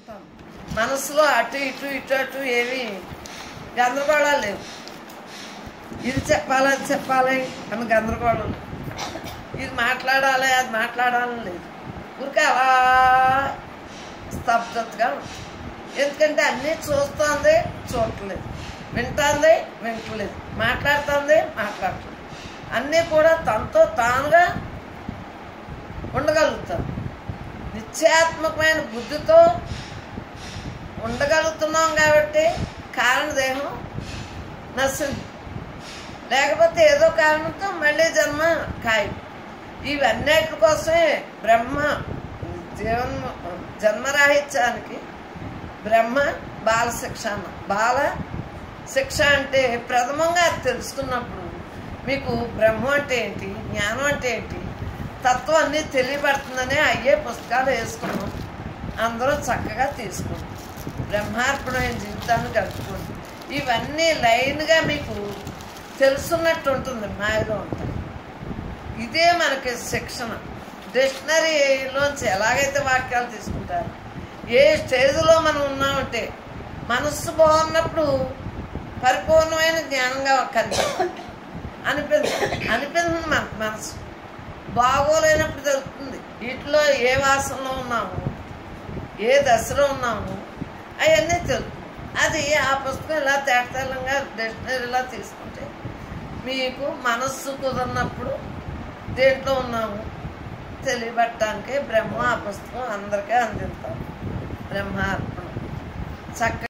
ఉంటాం మనసులో అటు ఇటు ఇటు అటు ఏవి గందరగోళాలు లేవు ఇది చెప్పాలి అది చెప్పాలి అని గందరగోళం లేదు. ఇది మాట్లాడాలి అది మాట్లాడాలని లేదు ఊరికే అలా స్తబ్దతగా ఉంటుంది ఎందుకంటే అన్నీ చూస్తుంది చూడట్లేదు వింటుంది వింటలేదు మాట్లాడుతుంది మాట్లాడట్లేదు అన్నీ కూడా తనతో తానుగా ఉండగలుగుతాం నిత్యాత్మకమైన బుద్ధితో ఉండగలుగుతున్నాం కాబట్టి కారణదేహం నశింది లేకపోతే ఏదో కారణంతో మళ్ళీ జన్మ ఖాయం ఇవన్నిటి కోసమే బ్రహ్మ జీవన్ జన్మరాహిత్యానికి బ్రహ్మ బాల శిక్ష అన్న బాల శిక్ష అంటే ప్రథమంగా అది తెలుసుకున్నప్పుడు మీకు బ్రహ్మ అంటే ఏంటి జ్ఞానం అంటే ఏంటి తత్వం అన్నీ తెలియబడుతుందనే అయ్యే పుస్తకాలు వేసుకున్నాం అందరూ చక్కగా తీసుకుంటాం బ్రహ్మార్పణమైన జీవితాన్ని గడుపుకోండి ఇవన్నీ లైన్గా మీకు తెలుసున్నట్టు ఉంటుంది మాయలో ఉంటాయి ఇదే మనకి శిక్షణ డిక్షనరీలోంచి ఎలాగైతే వాక్యాలు తీసుకుంటారు ఏ స్టేజ్లో మనం ఉన్నామంటే మనస్సు బాగున్నప్పుడు పరిపూర్ణమైన జ్ఞానంగా కనిపిస్తుంది అనిపించదు అనిపించింది మన మనసు బాగోలేనప్పుడు తెలుస్తుంది వీటిలో ఏ వాసనలో ఉన్నాము ఏ దశలో ఉన్నాము అవన్నీ తెలుస్తుంది అది ఆ పుస్తకం ఇలా తేటతెల్లంగా డిక్షనరీలా తీసుకుంటే మీకు మనస్సు కుదరినప్పుడు దేంట్లో ఉన్నాము తెలియబట్టడానికి బ్రహ్మ ఆ పుస్తకం అందరికీ అందిస్తాం బ్రహ్మార్పణ చక్క